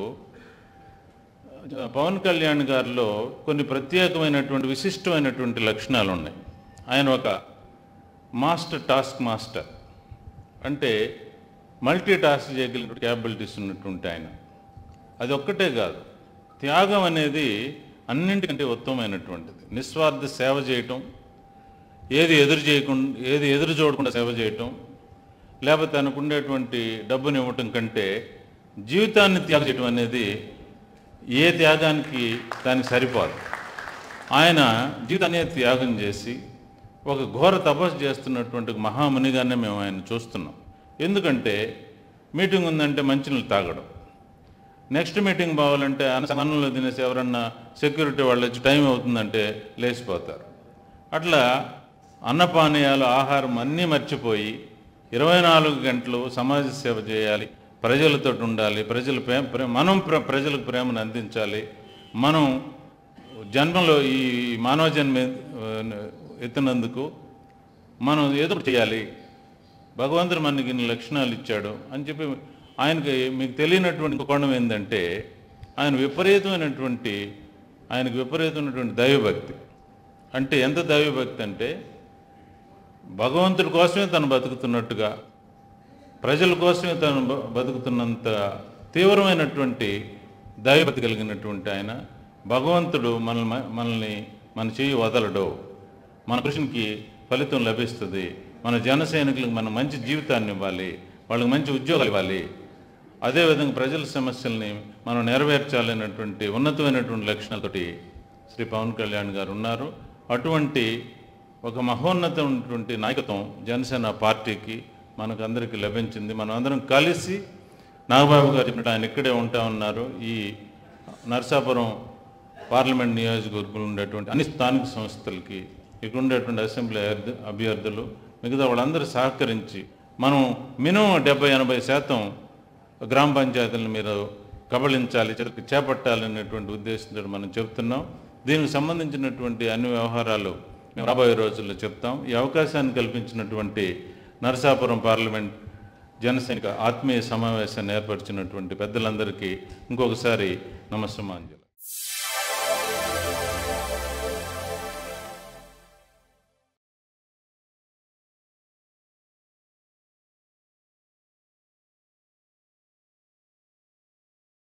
పవన్ కళ్యాణ్ గారిలో కొన్ని ప్రత్యేకమైనటువంటి విశిష్టమైనటువంటి లక్షణాలు ఉన్నాయి ఆయన ఒక మాస్టర్ టాస్క్ మాస్టర్ అంటే మల్టీ టాస్క్ చేయగలిగిన క్యాపబిలిటీస్ ఉన్నటువంటి ఆయన అది ఒక్కటే కాదు త్యాగం అనేది అన్నింటికంటే ఉత్తమమైనటువంటిది నిస్వార్థ సేవ చేయటం ఏది ఎదురు చేయకుండా ఏది ఎదురు చూడకుండా సేవ చేయటం లేకపోతే తనకు ఉండేటువంటి డబ్బుని ఇవ్వటం కంటే జీవితాన్ని త్యాగం చేయటం అనేది ఏ త్యాగానికి దానికి సరిపోదు ఆయన జీవితాన్ని త్యాగం చేసి ఒక ఘోర తపస్సు చేస్తున్నటువంటి ఒక మహామునిగానే మేము ఆయన చూస్తున్నాం ఎందుకంటే మీటింగ్ ఉందంటే మంచినీళ్ళు తాగడం నెక్స్ట్ మీటింగ్ పోవాలంటే అన్నంలో తినేసి ఎవరన్నా సెక్యూరిటీ వాళ్ళు వచ్చి టైం అవుతుందంటే లేచిపోతారు అట్లా అన్నపానీయాలు ఆహారం అన్నీ మర్చిపోయి ఇరవై నాలుగు గంటలు సమాజ సేవ చేయాలి ప్రజలతో ఉండాలి ప్రజలు ప్రేమ ప్రే- మనం ప్ర- ప్రజలకు ప్రేమను అందించాలి మనం జన్మలో ఈ మానవ జన్మ ఆ, ఎత్తినందుకు మనం ఏదో ఒకటి చేయాలి భగవంతుడు మనకి ఇన్ని లక్షణాలు ఇచ్చాడు అని చెప్పి ఆయనకి మీకు తెలియనటువంటి ఇంకో కోణం ఏంటంటే ఆయన విపరీతమైనటువంటి ఆయనకు విపరీతమైనటువంటి దైవభక్తి అంటే ఎంత దైవభక్తి అంటే భగవంతుడి కోసమే తను బతుకుతున్నట్టుగా ప్రజల కోసమే తను బ- బతుకుతున్నంత తీవ్రమైనటువంటి దైవభక్తి కలిగినటువంటి ఆయన భగవంతుడు మనల్ని మనల్ని మన చేయి వదలడు మన కృషికి ఫలితం లభిస్తుంది మన జన సైనికులకు మనం మంచి జీవితాన్ని ఇవ్వాలి వాళ్ళకి మంచి ఉద్యోగాలు ఇవ్వాలి అదేవిధంగా ప్రజల సమస్యల్ని మనం నెరవేర్చాలనేటువంటి ఉన్నతమైనటువంటి లక్షణాలతోటి శ్రీ పవన్ కళ్యాణ్ గారు ఉన్నారు అటువంటి ఒక మహోన్నతమైనటువంటి నాయకత్వం జనసేన పార్టీకి మనకు అందరికీ లభించింది మనం అందరం కలిసి నాగబాబు గారు చెప్పినట్టు ఆయన ఇక్కడే ఉంటా ఉన్నారు ఈ నరసాపురం పార్లమెంట్ నియోజకవర్గంలో ఉండేటువంటి అన్ని స్థానిక సంస్థలకి ఇక్కడ ఉండేటువంటి అసెంబ్లీ అభ్యర్థి- అభ్యర్థులు మిగతా వాళ్ళందరూ సహకరించి మనం మినిమం డెబ్బై ఎనభై శాతం గ్రామ పంచాయతీలను మీరు కబళించాలి చే- చేపట్టాలనేటువంటి ఉద్దేశంతో మనం చెప్తున్నాం దీనికి సంబంధించినటువంటి అన్ని వ్యవహారాలు మేము రాబోయే రోజుల్లో చెప్తాం ఈ అవకాశాన్ని కల్పించినటువంటి నరసాపురం పార్లమెంట్ జనసైనిక ఆత్మీయ సమావేశాన్ని ఏర్పరిచినటువంటి పెద్దలందరికీ ఇంకొకసారి నమస్సమాంజలి